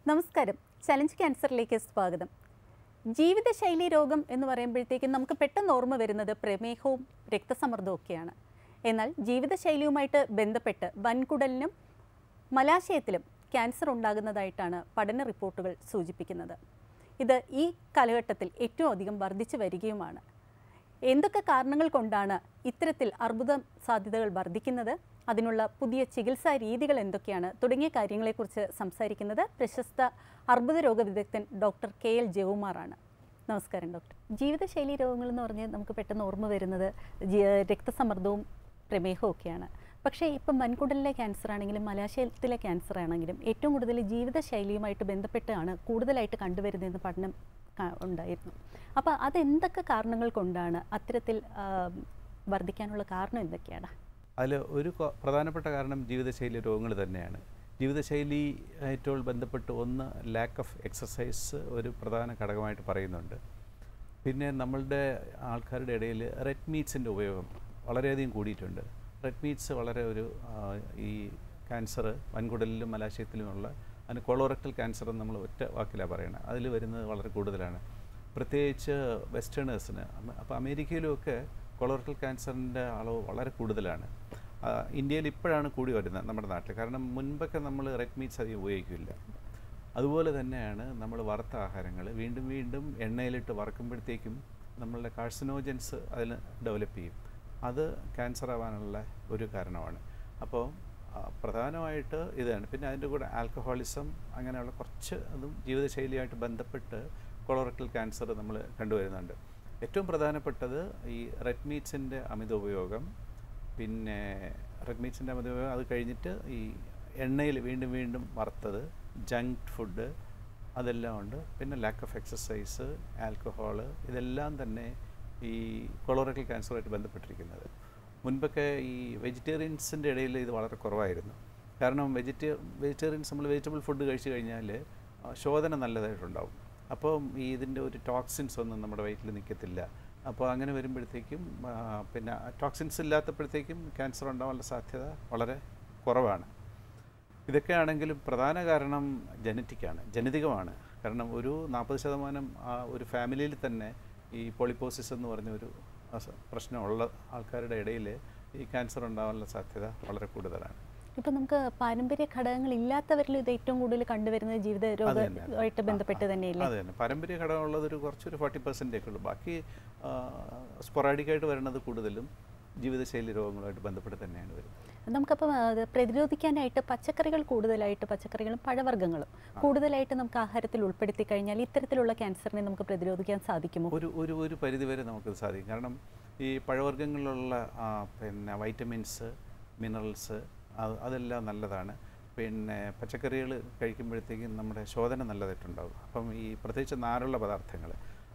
നമസ്കാരം ചലഞ്ച് ക്യാൻസറിലേക്ക് സ്വാഗതം ജീവിതശൈലി രോഗം എന്ന് പറയുമ്പോഴത്തേക്കും നമുക്ക് പെട്ടെന്ന് ഓർമ്മ വരുന്നത് പ്രമേഹവും രക്തസമ്മർദ്ദവും ഒക്കെയാണ് എന്നാൽ ജീവിതശൈലിയുമായിട്ട് ബന്ധപ്പെട്ട് വൻകുടലിനും മലാശയത്തിലും ക്യാൻസർ ഉണ്ടാകുന്നതായിട്ടാണ് പഠന റിപ്പോർട്ടുകൾ സൂചിപ്പിക്കുന്നത് ഇത് ഈ കാലഘട്ടത്തിൽ ഏറ്റവും അധികം വർദ്ധിച്ചു വരികയുമാണ് എന്തൊക്കെ കാരണങ്ങൾ കൊണ്ടാണ് ഇത്തരത്തിൽ അർബുദ സാധ്യതകൾ വർദ്ധിക്കുന്നത് അതിനുള്ള പുതിയ ചികിത്സാ രീതികൾ എന്തൊക്കെയാണ് തുടങ്ങിയ കാര്യങ്ങളെക്കുറിച്ച് സംസാരിക്കുന്നത് പ്രശസ്ത അർബുദ രോഗ വിദഗ്ധൻ ഡോക്ടർ കെ എൽ ജയകുമാറാണ് നമസ്കാരം ഡോക്ടർ ജീവിതശൈലി രോഗങ്ങൾ എന്ന് പറഞ്ഞ് നമുക്ക് പെട്ടെന്ന് ഓർമ്മ വരുന്നത് ജി- രക്തസമ്മർദ്ദവും പ്രമേഹവും ഒക്കെയാണ് പക്ഷേ ഇപ്പം വൻകുടലിലെ ക്യാൻസർ ആണെങ്കിലും മലാശയത്തിലെ ക്യാൻസർ ആണെങ്കിലും ഏറ്റവും കൂടുതൽ ജീവിതശൈലിയുമായിട്ട് ബന്ധപ്പെട്ടാണ് കൂടുതലായിട്ട് കണ്ടുവരുന്നതെന്ന് പഠനം ക- ഉണ്ടായിരുന്നു അപ്പോൾ അതെന്തൊക്കെ കാരണങ്ങൾ കൊണ്ടാണ് അത്തരത്തിൽ ആ, വർദ്ധിക്കാനുള്ള കാരണം എന്തൊക്കെയാണ് അതിൽ ഒരു കൊ- പ്രധാനപ്പെട്ട കാരണം ജീവിതശൈലി രോഗങ്ങൾ തന്നെയാണ് ജീവിതശൈലി ഏറ്റവും ബന്ധപ്പെട്ട് ഒന്ന് ലാക്ക് ഓഫ് എക്സസൈസ് ഒരു പ്രധാന ഘടകമായിട്ട് പറയുന്നുണ്ട് പിന്നെ നമ്മളുടെ ആൾക്കാരുടെ ഇടയിൽ റെഡ് മീറ്റ്സിൻ്റെ ഉപയോഗം വളരെയധികം കൂടിയിട്ടുണ്ട് റെഡ് മീറ്റ്സ് വളരെ ഒരു ആ, ഈ ക്യാൻസർ വൻകുടലിലും മലാശയത്തിലുമുള്ള അതിന് കൊളോറക്ടൽ ക്യാൻസർ എന്ന് നമ്മൾ ഒറ്റ വാക്കിലാണ് പറയുന്നത് അതിൽ വരുന്നത് വളരെ കൂടുതലാണ് പ്രത്യേകിച്ച് വെസ്റ്റേണേഴ്സിന് അപ്പോൾ അമേരിക്കയിലുമൊക്കെ കൊളോറക്ടൽ ക്യാൻസറിൻ്റെ അളവ് വളരെ കൂടുതലാണ് ആ, ഇന്ത്യയിൽ ഇപ്പോഴാണ് കൂടി വരുന്നത് നമ്മുടെ നാട്ടിൽ കാരണം മുൻപൊക്കെ നമ്മൾ റെഡ് മീറ്റ്സ് അധികം ഉപയോഗിക്കില്ല അതുപോലെ തന്നെയാണ് നമ്മൾ വറുത്ത ആഹാരങ്ങൾ വീണ്ടും വീണ്ടും എണ്ണയിലിട്ട് വറക്കുമ്പോഴത്തേക്കും നമ്മളുടെ കാഴ്സനോജൻസ് അതിൽ ഡെവലപ്പ് ചെയ്യും അത് ക്യാൻസർ ആവാനുള്ള ഒരു കാരണമാണ് അപ്പോൾ ആ, പ്രധാനമായിട്ട് ഇതാണ് പിന്നെ അതിൻ്റെ കൂടെ ആൽക്കഹോളിസം അങ്ങനെയുള്ള കുറച്ച് അതും ജീവിതശൈലിയായിട്ട് ബന്ധപ്പെട്ട് കൊളോറക്ടൽ ക്യാൻസർ നമ്മൾ കണ്ടുവരുന്നുണ്ട് ഏറ്റവും പ്രധാനപ്പെട്ടത് ഈ റെഡ് മീറ്റ്സിൻ്റെ അമിത ഉപയോഗം പിന്നെ റെഡ് മീറ്റ്സിൻ്റെ അമിത ഉപയോഗം അത് കഴിഞ്ഞിട്ട് ഈ എണ്ണയിൽ വീണ്ടും വീണ്ടും വറുത്തത് ജങ്ക് ഫുഡ് അതെല്ലാം ഉണ്ട് പിന്നെ ലാക്ക് ഓഫ് എക്സസൈസ് ആൽക്കഹോള് ഇതെല്ലാം തന്നെ ഈ കൊളോറക്കൽ ക്യാൻസറുമായിട്ട് ബന്ധപ്പെട്ടിരിക്കുന്നത് മുൻപൊക്കെ ഈ വെജിറ്റേറിയൻസിൻ്റെ ഇടയിൽ ഇത് വളരെ കുറവായിരുന്നു കാരണം വെജിറ്റേ വെജിറ്റേറിയൻസ് നമ്മൾ വെജിറ്റബിൾ ഫുഡ് കഴിച്ചു കഴിഞ്ഞാൽ ആ, ശോധന നല്ലതായിട്ടുണ്ടാവും അപ്പോൾ ഈ ഇതിൻ്റെ ഒരു ടോക്സിൻസ് ഒന്നും നമ്മുടെ വയറ്റിൽ നിൽക്കത്തില്ല അപ്പോൾ അങ്ങനെ വരുമ്പോഴത്തേക്കും ആ, പിന്നെ ടോക്സിൻസ് ഇല്ലാത്തപ്പോഴത്തേക്കും ക്യാൻസർ ഉണ്ടാവാനുള്ള സാധ്യത വളരെ കുറവാണ് ഇതൊക്കെ ആണെങ്കിലും പ്രധാന കാരണം ജനറ്റിക്കാണ് ജനിതകമാണ് കാരണം ഒരു നാൽപ്പത് ശതമാനം ആ ഒരു ഫാമിലിയിൽ തന്നെ ഈ പോളിപ്പോസിസ് എന്ന് പറഞ്ഞ ഒരു അസ- പ്രശ്നമുള്ള ആൾക്കാരുടെ ഇടയിൽ ഈ ക്യാൻസർ ഉണ്ടാവാനുള്ള സാധ്യത വളരെ കൂടുതലാണ് ഇപ്പം നമുക്ക് പാരമ്പര്യ ഘടകങ്ങൾ ഇല്ലാത്തവരിൽ ഇത് ഏറ്റവും കൂടുതൽ കണ്ടുവരുന്നത് ജീവിത അത് തന്നെ. രോഗമായിട്ട് ബന്ധപ്പെട്ട് തന്നെയല്ലേ അത് തന്നെ പാരമ്പര്യ ഘടകമുള്ളത് ഒരു കുറച്ചൊരു ഫോർട്ടി പെർസെൻറ്റേക്ക് ഉള്ളൂ ബാക്കി സ്പൊറാഡിക്കായിട്ട് വരുന്നത് കൂടുതലും ജീവിതശൈലി രോഗങ്ങളുമായിട്ട് ബന്ധപ്പെട്ട് തന്നെയാണ് വരുന്നത് നമുക്കപ്പം അത് പ്രതിരോധിക്കാനായിട്ട് പച്ചക്കറികൾ കൂടുതലായിട്ട് പച്ചക്കറികളും പഴവർഗ്ഗങ്ങളും കൂടുതലായിട്ട് നമുക്ക് ആഹാരത്തിൽ ഉൾപ്പെടുത്തി കഴിഞ്ഞാൽ ഇത്തരത്തിലുള്ള ക്യാൻസറിനെ നമുക്ക് പ്രതിരോധിക്കാൻ സാധിക്കുമോ ഒരു ഒരു ഒരു പരിധിവരെ നമുക്കത് സാധിക്കും കാരണം ഈ പഴവർഗ്ഗങ്ങളിലുള്ള ആ, പിന്നെ വൈറ്റമിൻസ് മിനറൽസ് അതെല്ലാം നല്ലതാണ് പിന്നെ പച്ചക്കറികൾ കഴിക്കുമ്പോഴത്തേക്കും നമ്മുടെ ശോധന നല്ലതായിട്ടുണ്ടാകും അപ്പം ഈ പ്രത്യേകിച്ച് നാരുള്ള പദാർത്ഥങ്ങൾ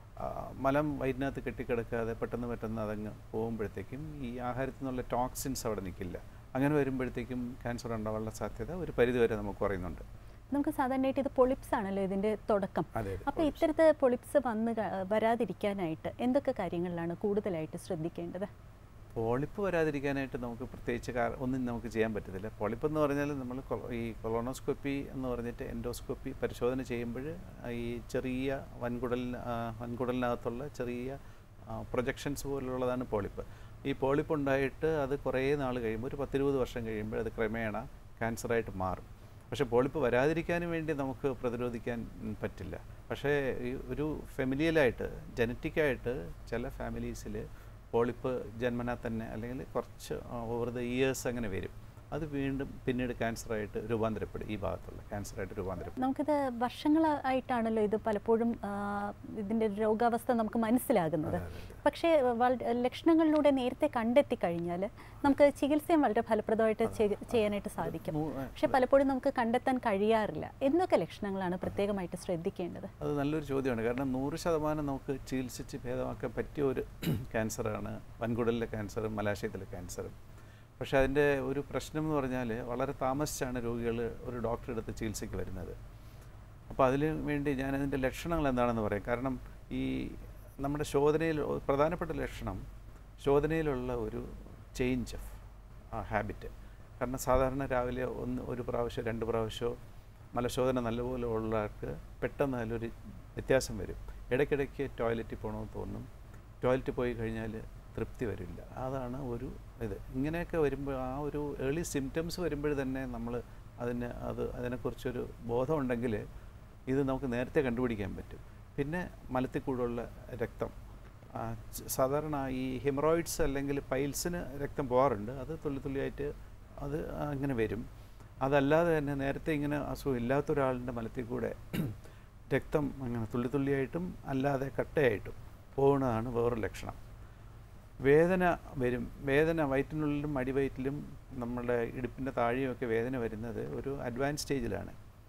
മലം വയറ്റിനകത്ത് കെട്ടിക്കിടക്കാതെ പെട്ടെന്ന് പെട്ടെന്ന് അതങ്ങ് പോകുമ്പോഴത്തേക്കും ഈ ആഹാരത്തിൽ നിന്നുള്ള ടോക്സിൻസ് അവിടെ നിൽക്കില്ല അങ്ങനെ വരുമ്പോഴത്തേക്കും ക്യാൻസർ ഉണ്ടാവാനുള്ള സാധ്യത ഒരു പരിധിവരെ നമുക്ക് കുറയുന്നുണ്ട് നമുക്ക് സാധാരണയായിട്ട് ഇത് പൊളിപ്സ് ആണല്ലോ ഇതിൻ്റെ തുടക്കം അതെ അതെ അപ്പോൾ ഇത്തരത്തെ പൊളിപ്സ് വന്ന് ക- വരാതിരിക്കാനായിട്ട് എന്തൊക്കെ കാര്യങ്ങളിലാണ് കൂടുതലായിട്ട് ശ്രദ്ധിക്കേണ്ടത് പോളിപ്പ് വരാതിരിക്കാനായിട്ട് നമുക്ക് പ്രത്യേകിച്ച് കാര- ഒന്നും നമുക്ക് ചെയ്യാൻ പറ്റത്തില്ല പോളിപ്പ് എന്ന് പറഞ്ഞാൽ നമ്മൾ കൊ- ഈ കൊളോണോസ്കോപ്പി എന്ന് പറഞ്ഞിട്ട് എൻഡോസ്കോപ്പി പരിശോധന ചെയ്യുമ്പോൾ ഈ ചെറിയ വൻകുടൽ വൻകുടലിനകത്തുള്ള ചെറിയ പ്രൊജക്ഷൻസ് പോലുള്ളതാണ് പോളിപ്പ് ഈ പോളിപ്പ് ഉണ്ടായിട്ട് അത് കുറേ നാൾ കഴിയുമ്പോൾ ഒരു പത്തിരുപത് വർഷം കഴിയുമ്പോൾ അത് ക്രമേണ ക്യാൻസറായിട്ട് മാറും പക്ഷേ പോളിപ്പ് വരാതിരിക്കാനും വേണ്ടി നമുക്ക് പ്രതിരോധിക്കാൻ ഉം, പറ്റില്ല പക്ഷേ ഈ ഒരു ഫെമിലിയലായിട്ട് ജനറ്റിക്കായിട്ട് ചില ഫാമിലീസിൽ പോളിപ്പ് ജന്മനാ തന്നെ അല്ലെങ്കിൽ കുറച്ച് ഓവർ ദ ഇയേഴ്സ് അങ്ങനെ വരും അത് വീണ്ടും പിന്നീട് ക്യാൻസറായിട്ട് രൂപാന്തരപ്പെടും ഈ ഭാഗത്തുള്ള ക്യാൻസറായിട്ട് രൂപാന്തരപ്പെടും നമുക്കിത് വർഷങ്ങളായിട്ടാണല്ലോ ഇത് പലപ്പോഴും ആ, ഇതിൻ്റെ രോഗാവസ്ഥ നമുക്ക് മനസ്സിലാകുന്നത് അതെ, അതെ, പക്ഷേ വള- ലക്ഷണങ്ങളിലൂടെ നേരത്തെ കണ്ടെത്തി കഴിഞ്ഞാൽ നമുക്ക് ചികിത്സയും വളരെ ഫലപ്രദമായിട്ട് ചെയ്- ചെയ്യാനായിട്ട് സാധിക്കും മൂ- ആ, പക്ഷേ പലപ്പോഴും നമുക്ക് കണ്ടെത്താൻ കഴിയാറില്ല എന്തൊക്കെ ലക്ഷണങ്ങളാണ് പ്രത്യേകമായിട്ട് ശ്രദ്ധിക്കേണ്ടത് അത് നല്ലൊരു ചോദ്യമാണ് കാരണം നൂറ് ശതമാനം നമുക്ക് ചികിത്സിച്ച് ഭേദമാക്കാൻ പറ്റിയ ഒരു ക്യാൻസറാണ് വൻകുടലിലെ ക്യാൻസറും മലാശയത്തിലെ ക്യാൻസറും പക്ഷേ അതിൻ്റെ ഒരു പ്രശ്നം എന്ന് പറഞ്ഞാൽ വളരെ താമസിച്ചാണ് രോഗികൾ ഒരു ഡോക്ടറെ അടുത്ത് ചികിത്സയ്ക്ക് വരുന്നത് അപ്പോൾ അതിന് വേണ്ടി ഞാൻ അതിൻ്റെ ലക്ഷണങ്ങൾ എന്താണെന്ന് പറയാം കാരണം ഈ നമ്മുടെ ശോധനയിൽ പ്രധാനപ്പെട്ട ലക്ഷണം ശോധനയിലുള്ള ഒരു ചേഞ്ച് ഓഫ് ഹാബിറ്റ് കാരണം സാധാരണ രാവിലെ ഒന്ന് ഒരു പ്രാവശ്യം രണ്ട് പ്രാവശ്യമോ മലശോധന നല്ലപോലെ ഉള്ളവർക്ക് പെട്ടെന്ന് അതിലൊരു വ്യത്യാസം വരും ഇടയ്ക്കിടയ്ക്ക് ടോയ്ലറ്റിൽ പോകണമെന്ന് തോന്നും ടോയ്ലറ്റിൽ പോയി കഴിഞ്ഞാൽ തൃപ്തി വരില്ല അതാണ് ഒരു ഇത് ഇങ്ങനെയൊക്കെ വരുമ്പോൾ ആ ഒരു ഏർലി സിംറ്റംസ് വരുമ്പോൾ തന്നെ നമ്മൾ അതിന് അത് അതിനെക്കുറിച്ചൊരു ബോധമുണ്ടെങ്കിൽ ഇത് നമുക്ക് നേരത്തെ കണ്ടുപിടിക്കാൻ പറ്റും പിന്നെ മലത്തിൽ കൂടെയുള്ള രക്തം ആ, ച- സാധാരണ ഈ ഹെമറോയിഡ്സ് അല്ലെങ്കിൽ പൈൽസിന് രക്തം പോകാറുണ്ട് അത് തുള്ളി തുള്ളിയായിട്ട് അത് അങ്ങനെ വരും അതല്ലാതെ തന്നെ നേരത്തെ ഇങ്ങനെ അസുഖം ഇല്ലാത്ത ഒരാളിൻ്റെ മലത്തിൽ കൂടെ രക്തം അങ്ങനെ തുള്ളി തുള്ളിയായിട്ടും അല്ലാതെ കട്ടയായിട്ടും പോകുന്നതാണ് വേറൊരു ലക്ഷണം വേദന വരും വേദന വയറ്റിനുള്ളിലും അടിവയറ്റിലും നമ്മുടെ ഇടുപ്പിൻ്റെ താഴെയുമൊക്കെ വേദന വരുന്നത് ഒരു അഡ്വാൻസ് സ്റ്റേജിലാണ്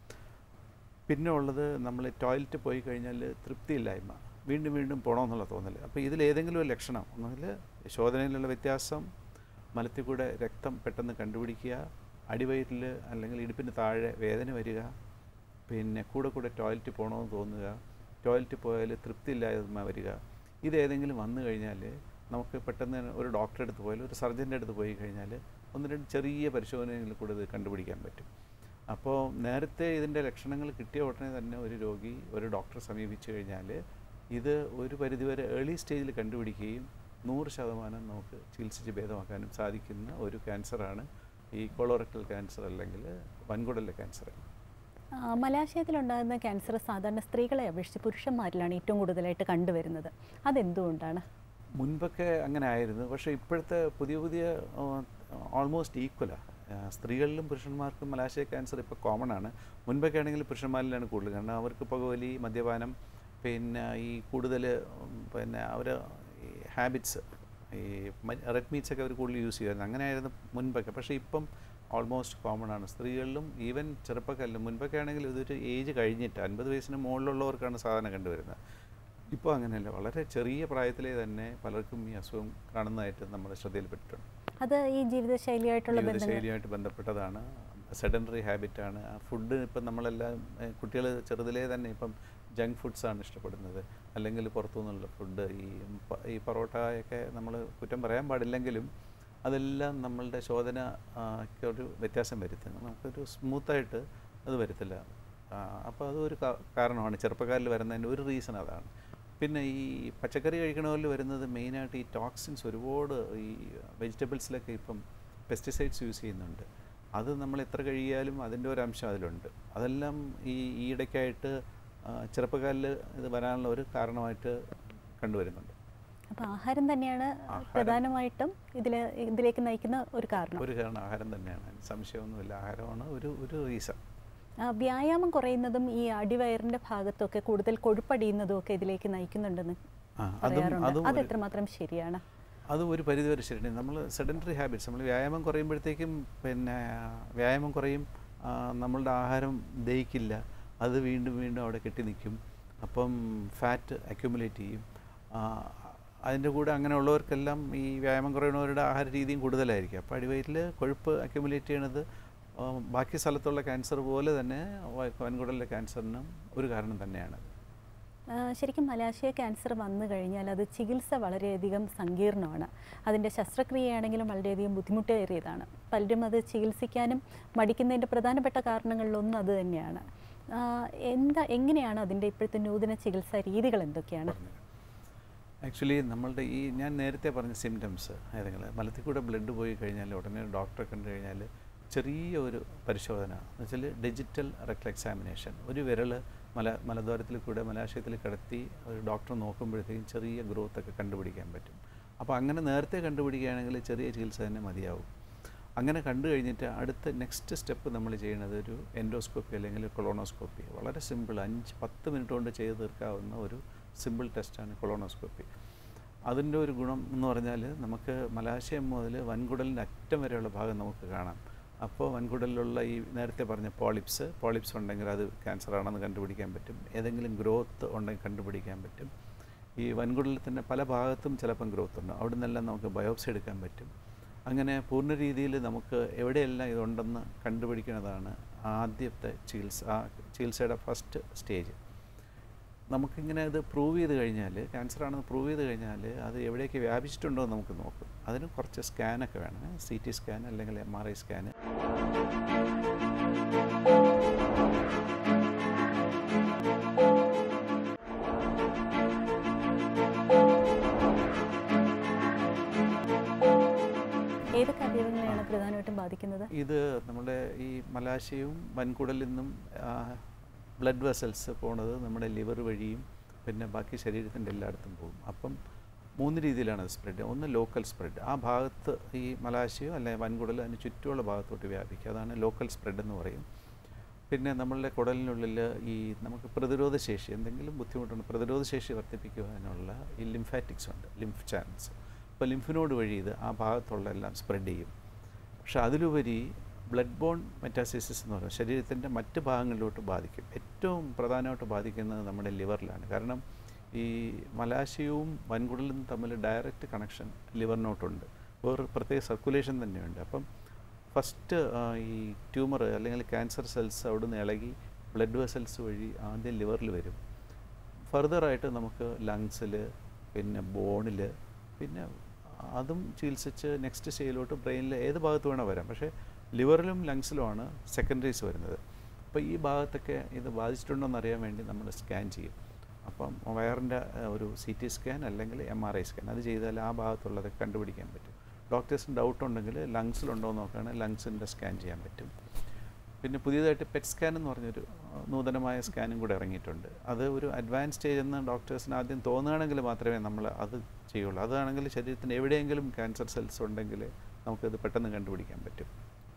പിന്നെ ഉള്ളത് നമ്മൾ ടോയ്ലറ്റ് പോയി കഴിഞ്ഞാൽ തൃപ്തിയില്ലായ്മ വീണ്ടും വീണ്ടും പോകണമെന്നുള്ള തോന്നൽ അപ്പോൾ ഇതിലേതെങ്കിലും ഒരു ലക്ഷണം ഒന്നുകിൽ ശോധനയിലുള്ള വ്യത്യാസം മലത്തിൽ കൂടെ രക്തം പെട്ടെന്ന് കണ്ടുപിടിക്കുക അടിവയറ്റിൽ അല്ലെങ്കിൽ ഇടുപ്പിന് താഴെ വേദന വരിക പിന്നെ കൂടെ കൂടെ ടോയ്ലറ്റ് പോകണമെന്ന് തോന്നുക ടോയ്ലറ്റ് പോയാൽ തൃപ്തിയില്ലായ്മ വരിക ഇതേതെങ്കിലും വന്നു കഴിഞ്ഞാൽ നമുക്ക് പെട്ടെന്ന് ഒരു ഡോക്ടറെ അടുത്ത് പോയാൽ ഒരു സർജൻ്റെ അടുത്ത് പോയി കഴിഞ്ഞാൽ ഒന്ന് രണ്ട് ചെറിയ പരിശോധനയിൽ കൂടെ ഇത് കണ്ടുപിടിക്കാൻ പറ്റും അപ്പോൾ നേരത്തെ ഇതിൻ്റെ ലക്ഷണങ്ങൾ കിട്ടിയ ഉടനെ തന്നെ ഒരു രോഗി ഒരു ഡോക്ടറെ സമീപിച്ചു കഴിഞ്ഞാൽ ഇത് ഒരു പരിധിവരെ ഏർലി സ്റ്റേജിൽ കണ്ടുപിടിക്കുകയും നൂറ് ശതമാനം നമുക്ക് ചികിത്സിച്ച് ഭേദമാക്കാനും സാധിക്കുന്ന ഒരു ക്യാൻസറാണ് ഈ കൊളോറക്ടൽ ക്യാൻസർ അല്ലെങ്കിൽ വൻകുടലിലെ ക്യാൻസർ ആ, മലാശയത്തിലുണ്ടാകുന്ന ക്യാൻസർ സാധാരണ സ്ത്രീകളെ അപേക്ഷിച്ച് പുരുഷന്മാരിലാണ് ഏറ്റവും കൂടുതലായിട്ട് കണ്ടുവരുന്നത് അതെന്തുകൊണ്ടാണ് മുൻപൊക്കെ അങ്ങനെ ആയിരുന്നു പക്ഷേ ഇപ്പോഴത്തെ പുതിയ പുതിയ ഓൾമോസ്റ്റ് ഈക്വലാണ് സ്ത്രീകളിലും പുരുഷന്മാർക്കും മലാശയ ക്യാൻസർ ഇപ്പോൾ കോമൺ ആണ് മുൻപൊക്കെ ആണെങ്കിൽ പുരുഷന്മാരിലാണ് കൂടുതൽ കാരണം അവർക്ക് പുകവലി മദ്യപാനം പിന്നെ ഈ കൂടുതൽ പിന്നെ അവർ ഈ ഹാബിറ്റ്സ് ഈ റെഡ് മീറ്റ്സ് ഒക്കെ അവർ കൂടുതൽ യൂസ് ചെയ്യുമായിരുന്നു അങ്ങനെയായിരുന്നു മുൻപൊക്കെ പക്ഷേ ഇപ്പം ഓൾമോസ്റ്റ് കോമൺ ആണ് സ്ത്രീകളിലും ഈവൻ ചെറുപ്പക്കാരിലും മുൻപൊക്കെ ആണെങ്കിൽ ഇതൊരു ഏജ് കഴിഞ്ഞിട്ട് അൻപത് വയസ്സിന് മുകളിലുള്ളവർക്കാണ് സാധാരണ കണ്ടുവരുന്നത് ഇപ്പോൾ അങ്ങനെയല്ല വളരെ ചെറിയ പ്രായത്തിലേ തന്നെ പലർക്കും ഈ അസുഖം കാണുന്നതായിട്ട് നമ്മുടെ ശ്രദ്ധയിൽപ്പെട്ടിട്ടുണ്ട് അത് ഈ ജീവിതശൈലിയായിട്ടുള്ള ബന്ധങ്ങൾ ജീവിതശൈലിയുമായിട്ട് ബന്ധപ്പെട്ടതാണ് സെഡൻഡറി ഹാബിറ്റാണ് ആ ഫുഡ് ഇപ്പം നമ്മളെല്ലാം കുട്ടികൾ ചെറുതിലേ തന്നെ ഇപ്പം ജങ്ക് ഫുഡ്സാണ് ഇഷ്ടപ്പെടുന്നത് അല്ലെങ്കിൽ പുറത്തുനിന്നുള്ള ഫുഡ് ഈ പ- ഈ പൊറോട്ടയൊക്കെ നമ്മൾ കുറ്റം പറയാൻ പാടില്ലെങ്കിലും അതെല്ലാം നമ്മളുടെ ശോധന ആ, ക്ക് ഒരു വ്യത്യാസം വരുത്തുന്നു നമുക്കൊരു സ്മൂത്തായിട്ട് അത് വരുത്തില്ല അപ്പോൾ അതൊരു കാ- കാരണമാണ് ചെറുപ്പക്കാരിൽ വരുന്നതിൻ്റെ ഒരു റീസൺ അതാണ് പിന്നെ ഈ പച്ചക്കറി കഴിക്കണവരിൽ വരുന്നത് മെയിനായിട്ട് ഈ ടോക്സിൻസ് ഒരുപാട് ഈ വെജിറ്റബിൾസിലൊക്കെ ഇപ്പം പെസ്റ്റിസൈഡ്സ് യൂസ് ചെയ്യുന്നുണ്ട് അത് നമ്മൾ എത്ര കഴിയാലും അതിൻ്റെ ഒരു അംശം അതിലുണ്ട് അതെല്ലാം ഈ ഈയിടയ്ക്കായിട്ട് ആ, ചെറുപ്പക്കാരിൽ ഇത് വരാനുള്ള ഒരു കാരണമായിട്ട് കണ്ടുവരുന്നുണ്ട് അപ്പോൾ ആഹാരം തന്നെയാണ് ആഹാരം. പ്രധാനമായിട്ടും ഇതിൽ ഇതിലേക്ക് നയിക്കുന്ന ഒരു കാരണം ഒരു കാരണം ആഹാരം തന്നെയാണ് അതിന് സംശയമൊന്നുമില്ല ആഹാരമാണ് ഒരു ഒരു റീസൺ ആ, വ്യായാമം കുറയുന്നതും ഈ അടിവയറിന്റെ ഭാഗത്തൊക്കെ കൂടുതൽ കൊഴുപ്പടിയുന്നതും ഒക്കെ ഇതിലേക്ക് നയിക്കുന്നുണ്ടെന്ന് ആ അതും പറയാറുണ്ട് അതും അത് ഒരു- എത്രമാത്രം ശരിയാണ് അത് ഒരു പരിധിവരെ ശരിയാണ് നമ്മൾ സെഡൻറ്ററി ഹാബിറ്റ്സ് നമ്മൾ വ്യായാമം കുറയുമ്പോഴത്തേക്കും പിന്നെ വ്യായാമം കുറയും ആ, നമ്മളുടെ ആഹാരം ദഹിക്കില്ല അത് വീണ്ടും വീണ്ടും അവിടെ കെട്ടി നിൽക്കും അപ്പം ഫാറ്റ് അക്യുമുലേറ്റ് ചെയ്യും ആ, അതിൻ്റെ കൂടെ അങ്ങനെയുള്ളവർക്കെല്ലാം ഈ വ്യായാമം കുറയുന്നവരുടെ ആഹാര രീതിയും കൂടുതലായിരിക്കും അപ്പോൾ അടിവയറ്റിൽ കൊഴുപ്പ് അക്യുമുലേറ്റ് ചെയ്യണത് ആ, ബാക്കി സ്ഥലത്തുള്ള ക്യാൻസർ പോലെ തന്നെ വ- വൻകുടലിലെ ക്യാൻസറിനും ഒരു കാരണം തന്നെയാണ് ആ, ശരിക്കും മലാശയ ക്യാൻസർ വന്നു കഴിഞ്ഞാൽ അത് ചികിത്സ വളരെയധികം സങ്കീർണമാണ് അതിൻ്റെ ശസ്ത്രക്രിയയാണെങ്കിലും വളരെയധികം ബുദ്ധിമുട്ടേറിയതാണ് പലരും അത് ചികിത്സിക്കാനും മടിക്കുന്നതിൻ്റെ പ്രധാനപ്പെട്ട കാരണങ്ങളിലൊന്നും അത് തന്നെയാണ് ആ, എന്താ എങ്ങനെയാണ് അതിൻ്റെ ഇപ്പോഴത്തെ നൂതന ചികിത്സാ രീതികൾ എന്തൊക്കെയാണ് ആക്ച്വലി നമ്മളുടെ ഈ ഞാൻ നേരത്തെ പറഞ്ഞ സിംറ്റംസ് ഏതെങ്കിലും മലത്തിൽ കൂടെ ബ്ലഡ് പോയി കഴിഞ്ഞാൽ ഉടനെ ഡോക്ടറെ കണ്ടു കഴിഞ്ഞാൽ ചെറിയ ഒരു പരിശോധന എന്ന് വെച്ചാൽ ഡിജിറ്റൽ റെക്ടൽ എക്സാമിനേഷൻ ഒരു വിരൽ മല മലദ്വാരത്തിൽ കൂടെ മലാശയത്തിൽ കിടത്തി ഒരു ഡോക്ടർ നോക്കുമ്പോഴത്തേക്കും ചെറിയ ഗ്രോത്ത് ഒക്കെ കണ്ടുപിടിക്കാൻ പറ്റും അപ്പോൾ അങ്ങനെ നേരത്തെ കണ്ടുപിടിക്കുകയാണെങ്കിൽ ചെറിയ ചികിത്സ തന്നെ മതിയാവും അങ്ങനെ കണ്ടു കഴിഞ്ഞിട്ട് അടുത്ത നെക്സ്റ്റ് സ്റ്റെപ്പ് നമ്മൾ ചെയ്യുന്നത് ഒരു എൻഡോസ്കോപ്പി അല്ലെങ്കിൽ കൊളോണോസ്കോപ്പി വളരെ സിമ്പിൾ അഞ്ച് പത്ത് മിനിറ്റ് കൊണ്ട് ചെയ്ത് തീർക്കാവുന്ന ഒരു സിമ്പിൾ ടെസ്റ്റാണ് കൊളോണോസ്കോപ്പി അതിൻ്റെ ഒരു ഗുണം എന്ന് പറഞ്ഞാൽ നമുക്ക് മലാശയം മുതൽ വൻകുടലിൻ്റെ അറ്റം വരെയുള്ള ഭാഗം നമുക്ക് കാണാം അപ്പോൾ വൻകുടലിലുള്ള ഈ നേരത്തെ പറഞ്ഞ പോളിപ്സ് പോളിപ്സ് ഉണ്ടെങ്കിൽ അത് ക്യാൻസർ ആണെന്ന് കണ്ടുപിടിക്കാൻ പറ്റും ഏതെങ്കിലും ഗ്രോത്ത് ഉണ്ടെങ്കിൽ കണ്ടുപിടിക്കാൻ പറ്റും ഈ വൻകുടലിൽ തന്നെ പല ഭാഗത്തും ചിലപ്പം ഗ്രോത്ത് ഉണ്ട് അവിടെ നിന്നെല്ലാം നമുക്ക് ബയോപ്സി എടുക്കാൻ പറ്റും അങ്ങനെ പൂർണ്ണ രീതിയിൽ നമുക്ക് എവിടെയെല്ലാം ഇതുണ്ടെന്ന് കണ്ടുപിടിക്കുന്നതാണ് ആദ്യത്തെ ചികിത്സ ആ ചികിത്സയുടെ ഫസ്റ്റ് സ്റ്റേജ് നമുക്കിങ്ങനെ അത് പ്രൂവ് ചെയ്ത് കഴിഞ്ഞാൽ ക്യാൻസർ ആണെന്ന് പ്രൂവ് ചെയ്ത് കഴിഞ്ഞാൽ അത് എവിടേക്ക് വ്യാപിച്ചിട്ടുണ്ടോ എന്ന് നമുക്ക് നോക്കും അതിന് കുറച്ച് സ്കാനൊക്കെ വേണം സി ടി സ്കാൻ അല്ലെങ്കിൽ എം ആർ ഐ സ്കാൻ ഏതൊക്കെ അവയവങ്ങളെയാണ് പ്രധാനമായിട്ടും ബാധിക്കുന്നത് ഇത് നമ്മുടെ ഈ മലാശയവും വൻകുടലിൽ നിന്നും ബ്ലഡ് വെസൽസ് പോണത് നമ്മുടെ ലിവർ വഴിയും പിന്നെ ബാക്കി ശരീരത്തിൻ്റെ എല്ലായിടത്തും പോകും അപ്പം മൂന്ന് രീതിയിലാണ് അത് സ്പ്രെഡ് ഒന്ന് ലോക്കൽ സ്പ്രെഡ് ആ ഭാഗത്ത് ഈ മലാശയോ അല്ലെങ്കിൽ വൻകുടൽ അതിന് ചുറ്റുമുള്ള ഭാഗത്തോട്ട് വ്യാപിക്കുക അതാണ് ലോക്കൽ സ്പ്രെഡ് എന്ന് പറയും പിന്നെ നമ്മളുടെ കുടലിനുള്ളിൽ ഈ നമുക്ക് പ്രതിരോധ ശേഷി എന്തെങ്കിലും ബുദ്ധിമുട്ടുണ്ട് പ്രതിരോധ ശേഷി വർദ്ധിപ്പിക്കുവാനുള്ള ഈ ലിംഫാറ്റിക്സ് ഉണ്ട് ലിംഫ് ചാനൽസ് അപ്പോൾ ലിംഫിനോട് വഴി ഇത് ആ ഭാഗത്തുള്ള എല്ലാം സ്പ്രെഡ് ചെയ്യും പക്ഷെ അതിലുപരി ബ്ലഡ് ബോൺ മെറ്റാസിസിസ് എന്ന് പറയുന്നത് ശരീരത്തിൻ്റെ മറ്റ് ഭാഗങ്ങളിലോട്ട് ബാധിക്കും ഏറ്റവും പ്രധാനമായിട്ട് ബാധിക്കുന്നത് നമ്മുടെ ലിവറിലാണ് കാരണം ഈ മലാശയവും വൻകുടലും തമ്മിൽ ഡയറക്റ്റ് കണക്ഷൻ ലിവറിനോട്ടുണ്ട് വേറെ പ്രത്യേക സർക്കുലേഷൻ തന്നെയുണ്ട് അപ്പം ഫസ്റ്റ് ഈ ട്യൂമർ അല്ലെങ്കിൽ ക്യാൻസർ സെൽസ് അവിടുന്ന് ഇളകി ബ്ലഡ് വെസൽസ് വഴി ആദ്യം ലിവറിൽ വരും ഫർദറായിട്ട് നമുക്ക് ലങ്സിൽ പിന്നെ ബോണിൽ പിന്നെ അതും ചികിത്സിച്ച് നെക്സ്റ്റ് സ്റ്റേജിലോട്ട് ബ്രെയിനിൽ ഏത് ഭാഗത്ത് വേണേൽ വരാം പക്ഷേ ലിവറിലും ലങ്സിലുമാണ് സെക്കൻഡറീസ് വരുന്നത് അപ്പോൾ ഈ ഭാഗത്തൊക്കെ ഇത് ബാധിച്ചിട്ടുണ്ടോ എന്ന് അറിയാൻ വേണ്ടി നമ്മൾ സ്കാൻ ചെയ്യും അപ്പം വയറിൻ്റെ ഒരു സി ടി സ്കാൻ അല്ലെങ്കിൽ എം ആർ ഐ സ്കാൻ അത് ചെയ്താൽ ആ ഭാഗത്തുള്ളത് കണ്ടുപിടിക്കാൻ പറ്റും ഡോക്ടേഴ്സിന് ഡൗട്ട് ഉണ്ടെങ്കിൽ ലങ്സിലുണ്ടോ എന്ന് നോക്കുകയാണെങ്കിൽ ലങ്സിൻ്റെ സ്കാൻ ചെയ്യാൻ പറ്റും പിന്നെ പുതിയതായിട്ട് പെറ്റ് സ്കാൻ എന്ന് പറഞ്ഞൊരു ആ, നൂതനമായ സ്കാനും കൂടെ ഇറങ്ങിയിട്ടുണ്ട് അത് ഒരു അഡ്വാൻസ് സ്റ്റേജ് എന്ന് ഡോക്ടേഴ്സിന് ആദ്യം തോന്നുകയാണെങ്കിൽ മാത്രമേ നമ്മൾ അത് ചെയ്യുള്ളൂ അതാണെങ്കിൽ ശരീരത്തിന് എവിടെയെങ്കിലും ക്യാൻസർ സെൽസ് ഉണ്ടെങ്കിൽ നമുക്കത് പെട്ടെന്ന് കണ്ടുപിടിക്കാൻ പറ്റും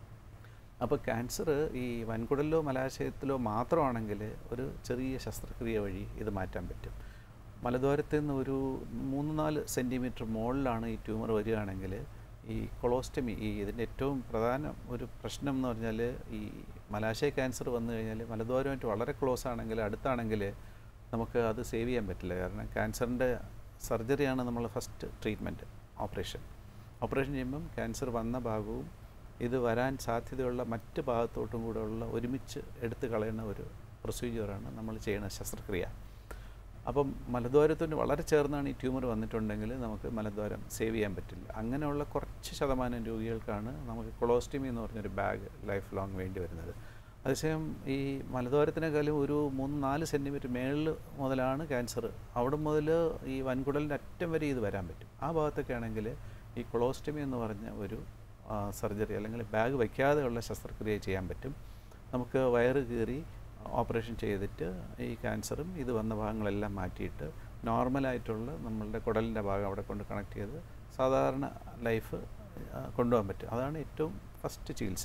അപ്പോൾ ക്യാൻസർ ഈ വൻകുടലിലോ മലാശയത്തിലോ മാത്രമാണെങ്കിൽ ഒരു ചെറിയ ശസ്ത്രക്രിയ വഴി ഇത് മാറ്റാൻ പറ്റും മലദ്വാരത്തിൽ നിന്ന് ഒരു മൂന്ന് നാല് സെൻറ്റിമീറ്റർ മുകളിലാണ് ഈ ട്യൂമർ വരികയാണെങ്കിൽ ഈ കൊളോസ്റ്റമി ഈ ഇതിൻ്റെ ഏറ്റവും പ്രധാന ഒരു പ്രശ്നം എന്ന് പറഞ്ഞാൽ ഈ മലാശയ ക്യാൻസർ വന്നു കഴിഞ്ഞാൽ മലദ്വാരമായിട്ട് വളരെ ക്ലോസ് ആണെങ്കിൽ അടുത്താണെങ്കിൽ നമുക്ക് അത് സേവ് ചെയ്യാൻ പറ്റില്ല കാരണം ക്യാൻസറിൻ്റെ സർജറിയാണ് നമ്മൾ ഫസ്റ്റ് ട്രീറ്റ്മെൻറ്റ് ഓപ്പറേഷൻ ഓപ്പറേഷൻ ചെയ്യുമ്പം ക്യാൻസർ വന്ന ഭാഗവും ഇത് വരാൻ സാധ്യതയുള്ള മറ്റ് ഭാഗത്തോട്ടും കൂടെ ഉള്ള ഒരുമിച്ച് എടുത്തു കളയുന്ന ഒരു പ്രൊസീജിയറാണ് നമ്മൾ ചെയ്യുന്ന ശസ്ത്രക്രിയ അപ്പം മലദ്വാരത്തിന് വളരെ ചേർന്നാണ് ഈ ട്യൂമർ വന്നിട്ടുണ്ടെങ്കിൽ നമുക്ക് മലദ്വാരം സേവ് ചെയ്യാൻ പറ്റില്ല അങ്ങനെയുള്ള കുറച്ച് ശതമാനം രോഗികൾക്കാണ് നമുക്ക് കൊളോസ്റ്റമി എന്ന് പറഞ്ഞൊരു ബാഗ് ലൈഫ് ലോങ് വേണ്ടി വരുന്നത് അതേസമയം ഈ മലദ്വാരത്തിനേക്കാളും ഒരു മൂന്ന് നാല് സെൻറ്റിമീറ്റർ മേളിൽ മുതലാണ് ക്യാൻസർ അവിടെ മുതൽ ഈ വൻകുടലിൻ്റെ അറ്റം വരെ ഇത് വരാൻ പറ്റും ആ ഭാഗത്തൊക്കെ ആണെങ്കിൽ ഈ കൊളോസ്റ്റമി എന്ന് പറഞ്ഞ ഒരു സർജറി അല്ലെങ്കിൽ ബാഗ് വയ്ക്കാതെയുള്ള ശസ്ത്രക്രിയ ചെയ്യാൻ പറ്റും നമുക്ക് വയറ് കീറി ഓപ്പറേഷൻ ചെയ്തിട്ട് ഈ ക്യാൻസറും ഇത് വന്ന ഭാഗങ്ങളെല്ലാം മാറ്റിയിട്ട് നോർമലായിട്ടുള്ള നമ്മളുടെ കുടലിൻ്റെ ഭാഗം അവിടെ കൊണ്ട് കണക്ട് ചെയ്ത് സാധാരണ ലൈഫ് കൊണ്ടുപോകാൻ പറ്റും അതാണ് ഏറ്റവും ഫസ്റ്റ് ചികിത്സ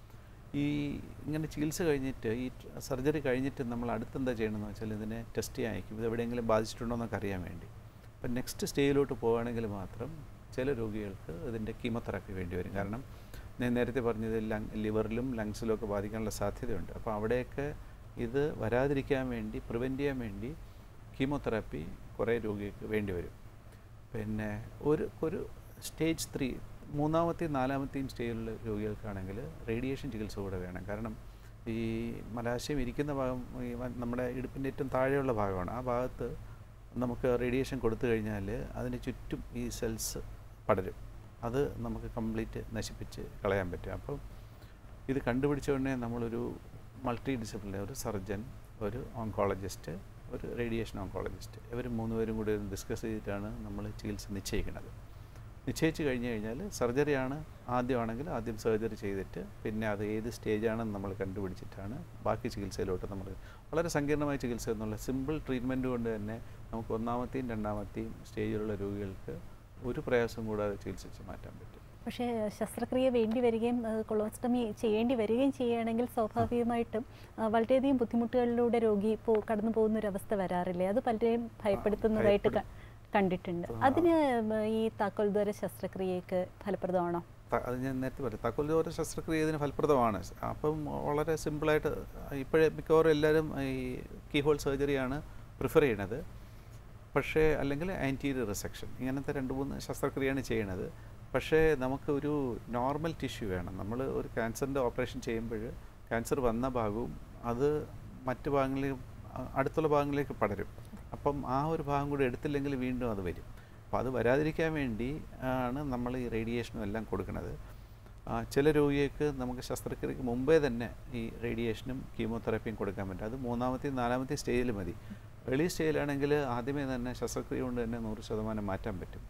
ഈ ഇങ്ങനെ ചികിത്സ കഴിഞ്ഞിട്ട് ഈ സർജറി കഴിഞ്ഞിട്ട് നമ്മൾ അടുത്തെന്താ ചെയ്യണമെന്ന് വെച്ചാൽ ഇതിനെ ടെസ്റ്റ് ചെയ്യാൻ അയക്കും ഇത് എവിടെയെങ്കിലും ബാധിച്ചിട്ടുണ്ടോ എന്നൊക്കെ അറിയാൻ വേണ്ടി അപ്പം നെക്സ്റ്റ് സ്റ്റേജിലോട്ട് പോവുകയാണെങ്കിൽ മാത്രം ചില രോഗികൾക്ക് ഇതിൻ്റെ കീമോതെറാപ്പി വേണ്ടി വരും കാരണം ഞാൻ നേരത്തെ പറഞ്ഞത് ലങ് ലിവറിലും ലങ്സിലും ഒക്കെ ബാധിക്കാനുള്ള സാധ്യതയുണ്ട് അപ്പോൾ അവിടെയൊക്കെ ഇത് വരാതിരിക്കാൻ വേണ്ടി പ്രിവെൻറ്റ് ചെയ്യാൻ വേണ്ടി കീമോതെറാപ്പി കുറേ രോഗികൾക്ക് വേണ്ടി വരും പിന്നെ ഒരു ഒരു സ്റ്റേജ് ത്രീ മൂന്നാമത്തെയും നാലാമത്തെയും സ്റ്റേജിലുള്ള രോഗികൾക്കാണെങ്കിൽ റേഡിയേഷൻ ചികിത്സ കൂടെ വേണം കാരണം ഈ മലാശയം ഇരിക്കുന്ന ഭാഗം ഈ വ- നമ്മുടെ ഇടുപ്പിൻ്റെ ഏറ്റവും താഴെയുള്ള ഭാഗമാണ് ആ ഭാഗത്ത് നമുക്ക് റേഡിയേഷൻ കൊടുത്തു കഴിഞ്ഞാൽ അതിന് ചുറ്റും ഈ സെൽസ് പടരും അത് നമുക്ക് കംപ്ലീറ്റ് നശിപ്പിച്ച് കളയാൻ പറ്റും അപ്പം ഇത് കണ്ടുപിടിച്ച ഉടനെ നമ്മളൊരു മൾട്ടി ഡിസിപ്ലിനറി ഒരു സർജൻ ഒരു ഓങ്കോളജിസ്റ്റ് ഒരു റേഡിയേഷൻ ഓങ്കോളജിസ്റ്റ് ഇവർ മൂന്നുപേരും കൂടി ഡിസ്കസ് ചെയ്തിട്ടാണ് നമ്മൾ ചികിത്സ നിശ്ചയിക്കുന്നത് നിശ്ചയിച്ച് കഴിഞ്ഞ് കഴിഞ്ഞാൽ സർജറിയാണ് ആദ്യമാണെങ്കിൽ ആദ്യം സർജറി ചെയ്തിട്ട് പിന്നെ അത് ഏത് സ്റ്റേജാണെന്ന് നമ്മൾ കണ്ടുപിടിച്ചിട്ടാണ് ബാക്കി ചികിത്സയിലോട്ട് നമ്മൾ വളരെ സങ്കീർണമായ ചികിത്സ എന്നുള്ള സിമ്പിൾ ട്രീറ്റ്മെൻറ്റ് കൊണ്ട് തന്നെ നമുക്ക് ഒന്നാമത്തെയും രണ്ടാമത്തെയും സ്റ്റേജിലുള്ള രോഗികൾക്ക് ഒരു പ്രയാസം കൂടാതെ ചികിത്സിച്ച് മാറ്റാൻ പറ്റും പക്ഷേ ശസ്ത്രക്രിയ വേണ്ടി വരികയും കൊളോസ്റ്റമി ചെയ്യേണ്ടി വരികയും ചെയ്യുകയാണെങ്കിൽ സ്വാഭാവികമായിട്ടും ആ, വളരെയധികം ബുദ്ധിമുട്ടുകളിലൂടെ രോഗി പോ കടന്നു പോകുന്ന ഒരു അവസ്ഥ വരാറില്ലേ അത് പലരെയും ഭയപ്പെടുത്തുന്നതായിട്ട് ക- കണ്ടിട്ടുണ്ട് ആ. അതിന് ഈ താക്കോൽദ്വാര ശസ്ത്രക്രിയക്ക് ഫലപ്രദമാണോ ത- അത് ഞാൻ നേരത്തെ പറഞ്ഞു താക്കോൽദ്വാര ശസ്ത്രക്രിയ ഇതിന് ഫലപ്രദമാണ് അപ്പം വളരെ സിമ്പിളായിട്ട് ഇപ്പോഴേ മിക്കവാറും എല്ലാവരും ഈ കീഹോൾ സർജറിയാണ് പ്രിഫർ ചെയ്യണത് പക്ഷേ അല്ലെങ്കിൽ ആൻറ്റീരിയർ റിസെക്ഷൻ ഇങ്ങനത്തെ രണ്ട് മൂന്ന് ശസ്ത്രക്രിയയാണ് ചെയ്യണത് പക്ഷേ നമുക്ക് ഒരു നോർമൽ ടിഷ്യൂ വേണം നമ്മൾ ഒരു ക്യാൻസറിൻ്റെ ഓപ്പറേഷൻ ചെയ്യുമ്പോൾ ക്യാൻസർ വന്ന ഭാഗവും അത് മറ്റ് ഭാഗങ്ങളിലേക്ക് അ- അടുത്തുള്ള ഭാഗങ്ങളിലേക്ക് പടരും അപ്പം ആ ഒരു ഭാഗം കൂടി എടുത്തില്ലെങ്കിൽ വീണ്ടും അത് വരും അപ്പോൾ അത് വരാതിരിക്കാൻ വേണ്ടി ആണ് നമ്മൾ ഈ റേഡിയേഷനും എല്ലാം കൊടുക്കുന്നത് ആ, ചില രോഗികൾക്ക് നമുക്ക് ശസ്ത്രക്രിയക്ക് മുമ്പേ തന്നെ ഈ റേഡിയേഷനും കീമോതെറാപ്പിയും കൊടുക്കാൻ പറ്റും അത് മൂന്നാമത്തെയും നാലാമത്തെയും സ്റ്റേജിൽ മതി എളി സ്റ്റേജിലാണെങ്കിൽ ആദ്യമേ തന്നെ ശസ്ത്രക്രിയ കൊണ്ട് തന്നെ നൂറ് ശതമാനം മാറ്റാൻ പറ്റും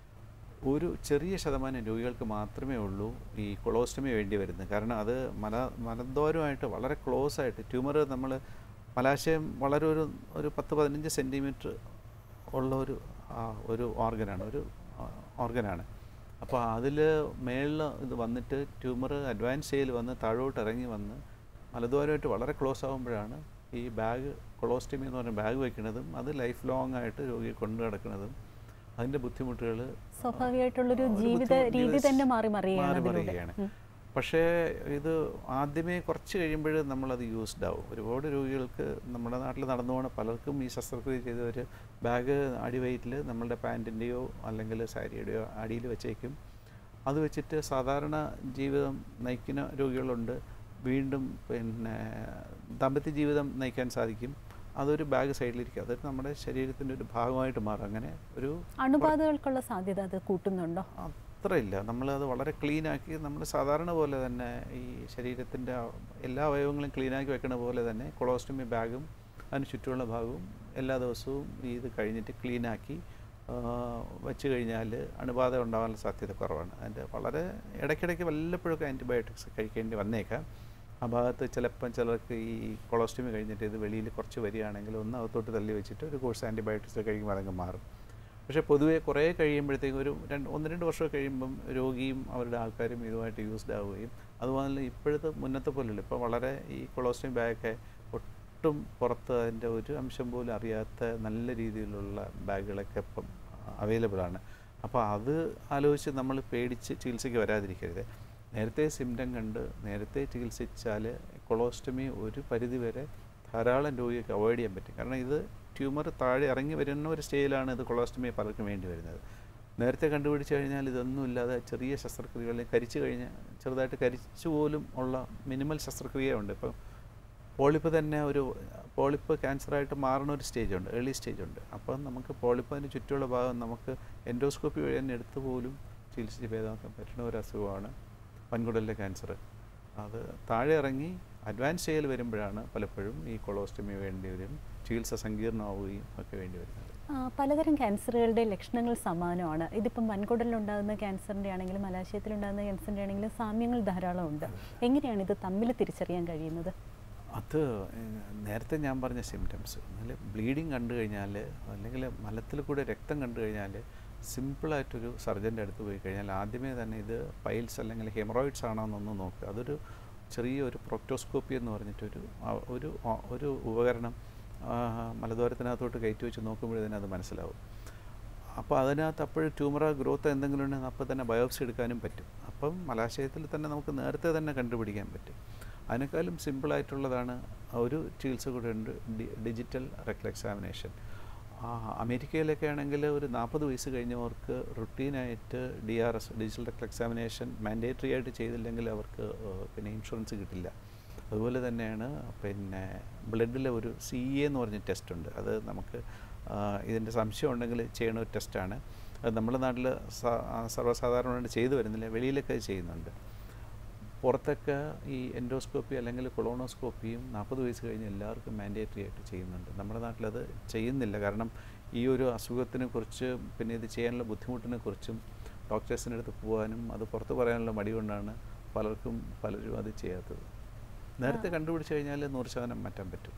ഒരു ചെറിയ ശതമാനം രോഗികൾക്ക് മാത്രമേ ഉള്ളൂ ഈ കൊളോസ്റ്റമി വേണ്ടി വരുന്നത് കാരണം അത് മല മലദ്വാരമായിട്ട് വളരെ ക്ലോസ് ആയിട്ട് ട്യൂമർ നമ്മൾ മലാശയം വളരെ ഒരു ഒരു പത്ത് പതിനഞ്ച് സെൻറ്റിമീറ്റർ ഉള്ള ഒരു ആ, ഒരു ഓർഗനാണ് ഒരു ഓർഗനാണ് അപ്പോൾ അതിൽ മേളിൽ ഇത് വന്നിട്ട് ട്യൂമർ അഡ്വാൻസ് സ്റ്റേജിൽ വന്ന് താഴോട്ട് ഇറങ്ങി വന്ന് മലദ്വാരമായിട്ട് വളരെ ക്ലോസ് ആകുമ്പോഴാണ് ഈ ബാഗ് കൊളോസ്റ്റമി എന്ന് പറഞ്ഞ ബാഗ് വയ്ക്കുന്നതും അത് ലൈഫ് ലോങ് ആയിട്ട് രോഗിയെ കൊണ്ടു നടക്കുന്നതും അതിൻ്റെ ബുദ്ധിമുട്ടുകൾ സ്വാഭാവികമായിട്ടുള്ളൊരു ഒരു ജീവിത ബുദ്ധിമുട്ട് രീതി ജീവിത തന്നെ മാറി മറിയുകയാണ് മാറി അതിലൂടെ മറിയുകയാണ്. ഉം. പക്ഷേ ഇത് ആദ്യമേ കുറച്ച് കഴിയുമ്പോൾ നമ്മളത് യൂസ്ഡ് ആവും ഒരുപാട് രോഗികൾക്ക് നമ്മുടെ നാട്ടിൽ നടന്നു പോകുന്ന പലർക്കും ഈ ശസ്ത്രക്രിയ ചെയ്തവർ ബാഗ് അടിവയറ്റിൽ നമ്മളുടെ പാൻറ്റിൻ്റെയോ അല്ലെങ്കിൽ സാരിയുടെയോ അടിയിൽ വെച്ചേക്കും അത് വെച്ചിട്ട് സാധാരണ ജീവിതം നയിക്കുന്ന രോഗികളുണ്ട് വീണ്ടും പിന്നെ ദാമ്പത്യ ജീവിതം നയിക്കാൻ സാധിക്കും അതൊരു ബാഗ് സൈഡിലിരിക്കും അതൊരു നമ്മുടെ ശരീരത്തിൻ്റെ ഒരു ഭാഗമായിട്ട് മാറും അങ്ങനെ ഒരു അണുബാധകൾക്കുള്ള സാധ്യത അത് കൂട്ടുന്നുണ്ടോ അത്രയില്ല നമ്മളത് വളരെ ക്ലീനാക്കി നമ്മൾ സാധാരണ പോലെ തന്നെ ഈ ശരീരത്തിൻ്റെ എല്ലാ അവയവങ്ങളും ക്ലീനാക്കി വെക്കണ പോലെ തന്നെ കൊളോസ്റ്റമി ബാഗും അതിന് ചുറ്റുമുള്ള ഭാഗവും എല്ലാ ദിവസവും ഈ ഇത് കഴിഞ്ഞിട്ട് ക്ലീനാക്കി വെച്ച് കഴിഞ്ഞാൽ അണുബാധ ഉണ്ടാകാനുള്ള സാധ്യത കുറവാണ് അതിൻ്റെ വളരെ ഇടയ്ക്കിടയ്ക്ക് വല്ലപ്പോഴൊക്കെ ആൻറ്റിബയോട്ടിക്സ് കഴിക്കേണ്ടി വന്നേക്കാം ആ ഭാഗത്ത് ചിലപ്പം ചിലർക്ക് ഈ കൊളോസ്റ്റമി കഴിഞ്ഞിട്ട് ഇത് വെളിയിൽ കുറച്ച് വരികയാണെങ്കിൽ ഒന്ന് അകത്തോട്ട് തള്ളി വെച്ചിട്ട് ഒരു കോഴ്സ് ആൻറ്റിബയോട്ടിക്സ് കഴിക്കുമ്പോൾ അതങ്ങ് മാറും പക്ഷേ പൊതുവേ കുറേ കഴിയുമ്പോഴത്തേക്കും ഒരു രണ്ട് ഒന്ന് രണ്ട് വർഷം കഴിയുമ്പം രോഗിയും അവരുടെ ആൾക്കാരും ഇതുമായിട്ട് യൂസ്ഡ് ആവുകയും അതുപോലെ ഇപ്പോഴത്തെ മുന്നത്തെ പോലെയല്ല ഇപ്പോൾ വളരെ ഈ കൊളോസ്റ്റമി ബാഗൊക്കെ ഒട്ടും പുറത്ത് അതിൻ്റെ ഒരു അംശം പോലും അറിയാത്ത നല്ല രീതിയിലുള്ള ബാഗുകളൊക്കെ ഇപ്പം അവൈലബിൾ ആണ് അപ്പോൾ അത് ആലോചിച്ച് നമ്മൾ പേടിച്ച് ചികിത്സയ്ക്ക് വരാതിരിക്കരുത് നേരത്തെ സിംറ്റം കണ്ട് നേരത്തെ ചികിത്സിച്ചാൽ കൊളോസ്റ്റമി ഒരു പരിധി വരെ ധാരാളം രോഗിയൊക്കെ അവോയ്ഡ് ചെയ്യാൻ പറ്റും കാരണം ഇത് ട്യൂമർ താഴെ ഇറങ്ങി വരുന്ന ഒരു സ്റ്റേജിലാണ് ഇത് കൊളോസ്റ്റമി പലർക്കും വേണ്ടി വരുന്നത് നേരത്തെ കണ്ടുപിടിച്ച് കഴിഞ്ഞാൽ ഇതൊന്നും ഇല്ലാതെ ചെറിയ ശസ്ത്രക്രിയകളിൽ കരിച്ചു കഴിഞ്ഞാൽ ചെറുതായിട്ട് കരിച്ചു പോലും ഉള്ള മിനിമൽ ശസ്ത്രക്രിയ ഉണ്ട് ഇപ്പം പോളിപ്പ് തന്നെ ഒരു പോളിപ്പ് ക്യാൻസറായിട്ട് മാറുന്ന ഒരു സ്റ്റേജ് ഉണ്ട് ഏർലി സ്റ്റേജ് ഉണ്ട് അപ്പം നമുക്ക് പോളിപ്പിന് ചുറ്റുമുള്ള ഭാഗം നമുക്ക് എൻഡോസ്കോപ്പി വഴി തന്നെ എടുത്തു പോലും ചികിത്സിച്ച് ഭേദമാക്കാൻ പറ്റുന്ന ഒരു അസുഖമാണ് വൻകുടലിലെ ക്യാൻസർ അത് താഴെ ഇറങ്ങി അഡ്വാൻസ് സ്റ്റേജിൽ വരുമ്പോഴാണ് പലപ്പോഴും ഈ കൊളോസ്റ്റമി വേണ്ടി വരും ചികിത്സ സങ്കീർണമാവുകയും ഒക്കെ വേണ്ടി വരുന്നത് ആ, പലതരം ക്യാൻസറുകളുടെ ലക്ഷണങ്ങൾ സമാനമാണ് ഇതിപ്പം വൻകുടലിലുണ്ടാകുന്ന ക്യാൻസറിൻ്റെ ആണെങ്കിലും മലാശയത്തിലുണ്ടാകുന്ന ക്യാൻസറിൻ്റെ ആണെങ്കിലും സാമ്യങ്ങൾ ധാരാളം ഉണ്ട് എങ്ങനെയാണ് ഇത് തമ്മിൽ തിരിച്ചറിയാൻ കഴിയുന്നത് അത് ഏഹ്, നേരത്തെ ഞാൻ പറഞ്ഞ സിംറ്റംസ് അല്ലെങ്കിൽ ബ്ലീഡിങ് കണ്ടു കഴിഞ്ഞാൽ അല്ലെങ്കിൽ മലത്തിൽ കൂടെ രക്തം കണ്ടു കഴിഞ്ഞാൽ സിമ്പിളായിട്ടൊരു സർജൻ്റെ അടുത്ത് പോയി കഴിഞ്ഞാൽ ആദ്യമേ തന്നെ ഇത് പൈൽസ് അല്ലെങ്കിൽ ഹെമറോയിഡ്സ് ആണോ എന്നൊന്ന് നോക്കുക അതൊരു ചെറിയ ഒരു പ്രൊക്ടോസ്കോപ്പി എന്ന് പറഞ്ഞിട്ടൊരു ആ- ഒരു ആ- ഒരു ഉപകരണം ആ, മലദ്വാരത്തിനകത്തോട്ട് കയറ്റി വെച്ച് നോക്കുമ്പോഴേ അത് മനസ്സിലാവും അപ്പോൾ അതിനകത്ത് അപ്പോഴും ട്യൂമറ ഗ്രോത്ത് എന്തെങ്കിലും ഉണ്ടെങ്കിൽ അപ്പോൾ തന്നെ ബയോപ്സി എടുക്കാനും പറ്റും അപ്പം മലാശയത്തിൽ തന്നെ നമുക്ക് നേരത്തെ തന്നെ കണ്ടുപിടിക്കാൻ പറ്റും അതിനേക്കാളും സിമ്പിളായിട്ടുള്ളതാണ് ഒരു ചികിത്സ കൂടെ ഉണ്ട് ഡി- ഡിജിറ്റൽ റെക്ടൽ എക്സാമിനേഷൻ അമേരിക്കയിലൊക്കെ ആണെങ്കിൽ ഒരു നാൽപ്പത് വയസ്സ് കഴിഞ്ഞവർക്ക് റുട്ടീനായിട്ട് D R S digital rectal examination mandatory ആയിട്ട് ചെയ്തില്ലെങ്കിൽ അവർക്ക് ഏഹ്, പിന്നെ ഇൻഷുറൻസ് കിട്ടില്ല അതുപോലെ തന്നെയാണ് പിന്നെ ബ്ലഡിലെ ഒരു സി എ എന്ന് പറഞ്ഞ ടെസ്റ്റ് ഉണ്ട് അത് നമുക്ക് ആ, ഇതിൻ്റെ സംശയം ഉണ്ടെങ്കിൽ ചെയ്യുന്ന ഒരു ടെസ്റ്റാണ് അത് നമ്മുടെ നാട്ടിൽ സർവ്വസാധാരണമായിട്ട് ചെയ്തു വരുന്നില്ല വെളിയിലൊക്കെ അത് ചെയ്യുന്നുണ്ട് പുറത്തൊക്കെ ഈ എൻഡോസ്കോപ്പി അല്ലെങ്കിൽ കൊളോണോസ്കോപ്പിയും നാൽപ്പത് വയസ്സ് കഴിഞ്ഞ് എല്ലാവർക്കും മാൻഡേറ്ററി ആയിട്ട് ചെയ്യുന്നുണ്ട് നമ്മുടെ നാട്ടിലത് ചെയ്യുന്നില്ല കാരണം ഈ ഒരു അസുഖത്തിനെ കുറിച്ച് പിന്നെ ഇത് ചെയ്യാനുള്ള ബുദ്ധിമുട്ടിനെ കുറിച്ചും ഡോക്ടേഴ്സിൻ്റെ അടുത്ത് പോകാനും അത് പുറത്ത് പറയാനുള്ള മടി കൊണ്ടാണ് പലർക്കും പലരും അത് ചെയ്യാത്തത് നേരത്തെ കണ്ടുപിടിച്ച് കഴിഞ്ഞാൽ നൂറ് ശതമാനം മാറ്റാൻ പറ്റും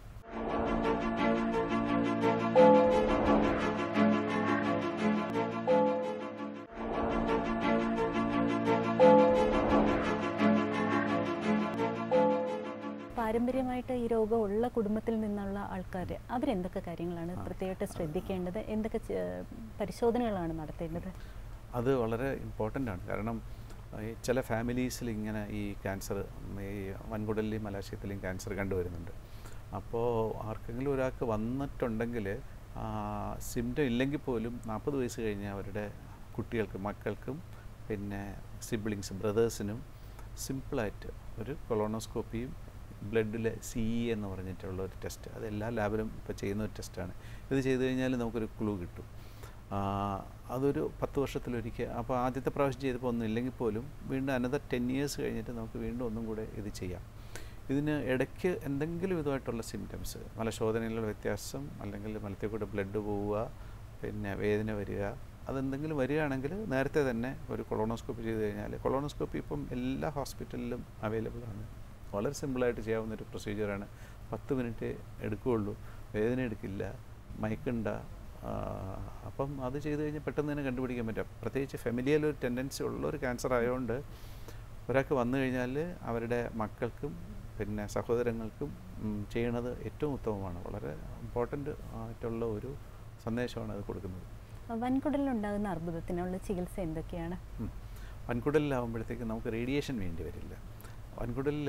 പാരമ്പര്യമായിട്ട് ഈ രോഗം ഉള്ള കുടുംബത്തിൽ നിന്നുള്ള ആൾക്കാർ അവരെന്തൊക്കെ കാര്യങ്ങളാണ് പ്രത്യേകമായിട്ട് ശ്രദ്ധിക്കേണ്ടത് എന്തൊക്കെ ചെ- പരിശോധനകളാണ് നടത്തേണ്ടത് അത് വളരെ ഇമ്പോർട്ടൻ്റ് ആണ് കാരണം ഈ ചില ഫാമിലീസിൽ ഇങ്ങനെ ഈ ക്യാൻസർ ഈ വൻകുടലിലെയും മലാശയത്തിലെയും ക്യാൻസർ കണ്ടുവരുന്നുണ്ട് അപ്പോൾ ആർക്കെങ്കിലും ഒരാൾക്ക് വന്നിട്ടുണ്ടെങ്കിൽ സിംറ്റം ഇല്ലെങ്കിൽ പോലും നാൽപ്പത് വയസ്സ് കഴിഞ്ഞ് അവരുടെ കുട്ടികൾക്ക് മക്കൾക്കും പിന്നെ സിബ്ലിങ്സ് ബ്രദേഴ്സിനും സിമ്പിളായിട്ട് ഒരു കൊളോണോസ്കോപ്പിയും ബ്ലഡിൽ സി ഇ എന്ന് പറഞ്ഞിട്ടുള്ള ഒരു ടെസ്റ്റ് അത് എല്ലാ ലാബിലും ഇപ്പോൾ ചെയ്യുന്ന ഒരു ടെസ്റ്റാണ് ഇത് ചെയ്ത് കഴിഞ്ഞാൽ നമുക്കൊരു ക്ലൂ കിട്ടും ആ, അതൊരു പത്ത് വർഷത്തിലൊരിക്കൽ അപ്പോൾ ആദ്യത്തെ പ്രാവശ്യം ചെയ്തപ്പോൾ ഒന്നും ഇല്ലെങ്കിൽ പോലും വീണ്ടും അനദർ ടെൻ ഇയേഴ്സ് കഴിഞ്ഞിട്ട് നമുക്ക് വീണ്ടും ഒന്നും കൂടെ ഇത് ചെയ്യാം ഇതിന് ഇടയ്ക്ക് എന്തെങ്കിലും ഇതുമായിട്ടുള്ള സിംറ്റംസ് മലശോധനയിലുള്ള വ്യത്യാസം അല്ലെങ്കിൽ മലത്തിൽ കൂടെ ബ്ലഡ് പോവുക പിന്നെ വേദന വരിക അതെന്തെങ്കിലും വരികയാണെങ്കിൽ നേരത്തെ തന്നെ ഒരു കൊളോണോസ്കോപ്പി ചെയ്ത് കഴിഞ്ഞാൽ കൊളോണോസ്കോപ്പി ഇപ്പം എല്ലാ ഹോസ്പിറ്റലിലും അവൈലബിൾ ആണ് വളരെ സിമ്പിളായിട്ട് ചെയ്യാവുന്ന ഒരു പ്രൊസീജിയറാണ് പത്ത് മിനിറ്റ് എടുക്കുകയുള്ളൂ വേദന എടുക്കില്ല മയക്കുണ്ട ആ, അപ്പം അത് ചെയ്ത് കഴിഞ്ഞാൽ പെട്ടെന്ന് തന്നെ കണ്ടുപിടിക്കാൻ പറ്റും പ്രത്യേകിച്ച് ഫെമിലിയൽ ഒരു ടെൻഡൻസി ഉള്ള ഒരു ക്യാൻസർ ആയതുകൊണ്ട് ഒരാൾക്ക് വന്നു കഴിഞ്ഞാൽ അവരുടെ മക്കൾക്കും പിന്നെ സഹോദരങ്ങൾക്കും ഉം, ചെയ്യണത് ഏറ്റവും ഉത്തമമാണ് വളരെ ഇമ്പോർട്ടൻ്റ് ആയിട്ടുള്ള ഒരു സന്ദേശമാണ് അത് കൊടുക്കുന്നത് വൻകുടലിലുണ്ടാകുന്ന അർബുദത്തിനുള്ള ചികിത്സ എന്തൊക്കെയാണ് ഉം. വൻകുടലിലാവുമ്പോഴത്തേക്ക് നമുക്ക് റേഡിയേഷൻ വേണ്ടി വരില്ല വൻകുടലിൽ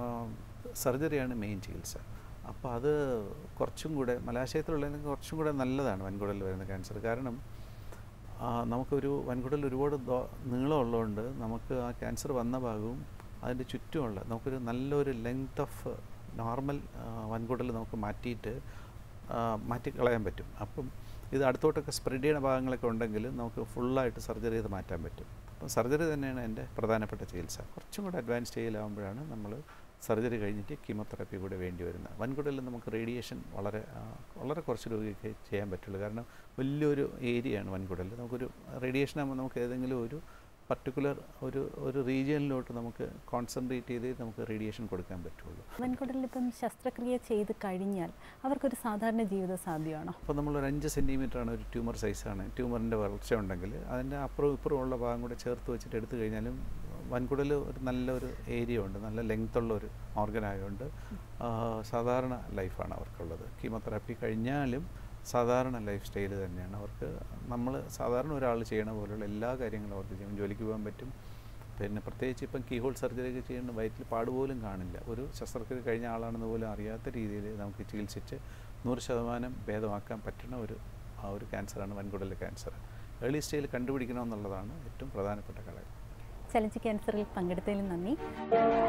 സർജറിയാണ് മെയിൻ ചികിത്സ അപ്പോൾ അത് കുറച്ചും കൂടെ മലാശയത്തിലുള്ളതിന് കുറച്ചും കൂടെ നല്ലതാണ് വൻകുടലിൽ വരുന്ന ക്യാൻസർ കാരണം ആ, നമുക്കൊരു വൻകുടൽ ഒരുപാട് ദോ- നീളമുള്ളതുകൊണ്ട് നമുക്ക് ആ ക്യാൻസർ വന്ന ഭാഗവും അതിൻ്റെ ചുറ്റുമുള്ള നമുക്കൊരു നല്ലൊരു ലെങ്ത് ഓഫ് നോർമൽ വൻകുടൽ നമുക്ക് മാറ്റിയിട്ട് ആ, മാറ്റിക്കളയാൻ പറ്റും അപ്പം ഇത് അടുത്തോട്ടൊക്കെ സ്പ്രെഡ് ചെയ്യുന്ന ഭാഗങ്ങളൊക്കെ ഉണ്ടെങ്കിൽ നമുക്ക് ഫുള്ളായിട്ട് സർജറി ചെയ്ത് മാറ്റാൻ പറ്റും അപ്പം സർജറി തന്നെയാണ് എൻ്റെ പ്രധാനപ്പെട്ട ചികിത്സ കുറച്ചും കൂടെ അഡ്വാൻസ് സ്റ്റേജിലാവുമ്പോഴാണ് നമ്മൾ സർജറി കഴിഞ്ഞിട്ട് കീമോതെറാപ്പി കൂടെ വേണ്ടി വരുന്നത് വൻകുടലിൽ നമുക്ക് റേഡിയേഷൻ വളരെ ആ, വളരെ കുറച്ച് രോഗിക്ക് ചെയ്യാൻ പറ്റുള്ളൂ കാരണം വലിയൊരു ഏരിയയാണ് വൻകുടലിൽ നമുക്കൊരു റേഡിയേഷൻ ആകുമ്പോൾ നമുക്ക് ഏതെങ്കിലും ഒരു പർട്ടിക്കുലർ ഒരു ഒരു റീജിയനിലോട്ട് നമുക്ക് കോൺസെൻട്രേറ്റ് ചെയ്ത് നമുക്ക് റേഡിയേഷൻ കൊടുക്കാൻ പറ്റുള്ളൂ വൻകുടലിൽ ഇപ്പം ശസ്ത്രക്രിയ ചെയ്ത് കഴിഞ്ഞാൽ അവർക്കൊരു സാധാരണ ജീവിതം സാധ്യമാണോ അപ്പോൾ നമ്മളൊരു അഞ്ച് സെൻറ്റിമീറ്ററാണ് ഒരു ട്യൂമർ സൈസാണ് ട്യൂമറിൻ്റെ വളർച്ച ഉണ്ടെങ്കിൽ അതിൻ്റെ അപ്പുറവും ഇപ്പുറവും ഉള്ള ഭാഗം കൂടെ ചേർത്ത് വെച്ചിട്ട് എടുത്തു കഴിഞ്ഞാലും വൻകുടൽ ഒരു നല്ലൊരു ഏരിയ ഉണ്ട് നല്ല ലെങ്ത് ഉള്ള ഒരു ഓർഗൻ ആയതുകൊണ്ട് ആ, സാധാരണ ലൈഫാണ് അവർക്കുള്ളത് കീമോതെറാപ്പി കഴിഞ്ഞാലും സാധാരണ ലൈഫ് സ്റ്റൈൽ തന്നെയാണ് അവർക്ക് നമ്മൾ സാധാരണ ഒരാൾ ചെയ്യണ പോലുള്ള എല്ലാ കാര്യങ്ങളും അവർക്ക് ചെയ്യും ജോലിക്ക് പോകാൻ പറ്റും പിന്നെ പ്രത്യേകിച്ച് ഇപ്പം കീഹോൾ സർജറി ഒക്കെ ചെയ്യുന്ന വയറ്റിൽ പാടുപോലും കാണില്ല ഒരു ശസ്ത്രക്രിയ കഴിഞ്ഞ ആളാണെന്ന് പോലും അറിയാത്ത രീതിയിൽ നമുക്ക് ചികിത്സിച്ച് നൂറ് ശതമാനം ഭേദമാക്കാൻ പറ്റുന്ന ഒരു ആ ഒരു ക്യാൻസറാണ് വൻകുടലിലെ ക്യാൻസർ ഏർലി സ്റ്റേജിൽ കണ്ടുപിടിക്കണമെന്നുള്ളതാണ് ഏറ്റവും പ്രധാനപ്പെട്ട ഘടകം ചലഞ്ച് ക്യാൻസറിൽ പങ്കെടുത്തതിൽ നന്ദി